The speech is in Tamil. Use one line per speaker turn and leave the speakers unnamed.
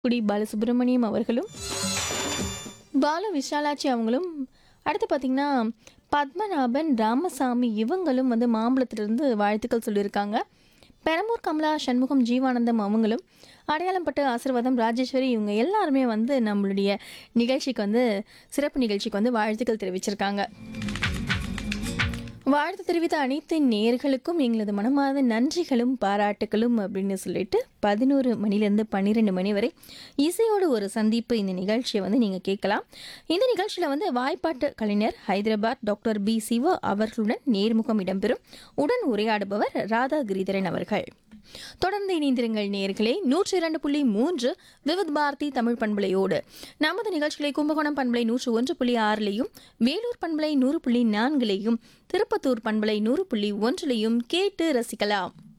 குடி பாலசுப்ரமணியம் அவர்களும் பால விஷாலாட்சி அவங்களும் அடுத்து பார்த்தீங்கன்னா பத்மநாபன் ராமசாமி இவங்களும் வந்து மாம்பழத்திலிருந்து வாழ்த்துக்கள் சொல்லியிருக்காங்க பெரம்பூர் கமலா சண்முகம் ஜீவானந்தம் அவங்களும் அடையாளம் பட்டு ஆசீர்வாதம் ராஜேஸ்வரி இவங்க எல்லாருமே வந்து நம்மளுடைய நிகழ்ச்சிக்கு வந்து சிறப்பு நிகழ்ச்சிக்கு வந்து வாழ்த்துக்கள் தெரிவிச்சிருக்காங்க வாழ்த்து தெரிவித்த அனைத்து நேர்களுக்கும் எங்களது மனமார்ந்த நன்றிகளும் பாராட்டுகளும் அப்படின்னு சொல்லிட்டு பதினோரு மணிலேருந்து பன்னிரெண்டு மணி வரை இசையோடு ஒரு சந்திப்பு இந்த நிகழ்ச்சியை வந்து நீங்கள் கேட்கலாம் இந்த நிகழ்ச்சியில் வந்து வாய்ப்பாட்டு கலைஞர் ஹைதராபாத் டாக்டர் பி சிவா அவர்களுடன் நேர்முகம் இடம்பெறும் உடன் உரையாடுபவர் ராதா கிரிதரன் அவர்கள் தொடர்ந்து இணைந்திருங்கள் நேர்களே நூற்றி இரண்டு புள்ளி மூன்று விவித் பாரதி தமிழ் பண்பலையோடு நமது நிகழ்ச்சிகளை கும்பகோணம் பண்பலை நூற்று ஒன்று புள்ளி ஆறிலையும் வேலூர் பண்பலை நூறு புள்ளி நான்கிலையும் திருப்பத்தூர் பண்பலை நூறு புள்ளி ஒன்றிலையும் கேட்டு ரசிக்கலாம்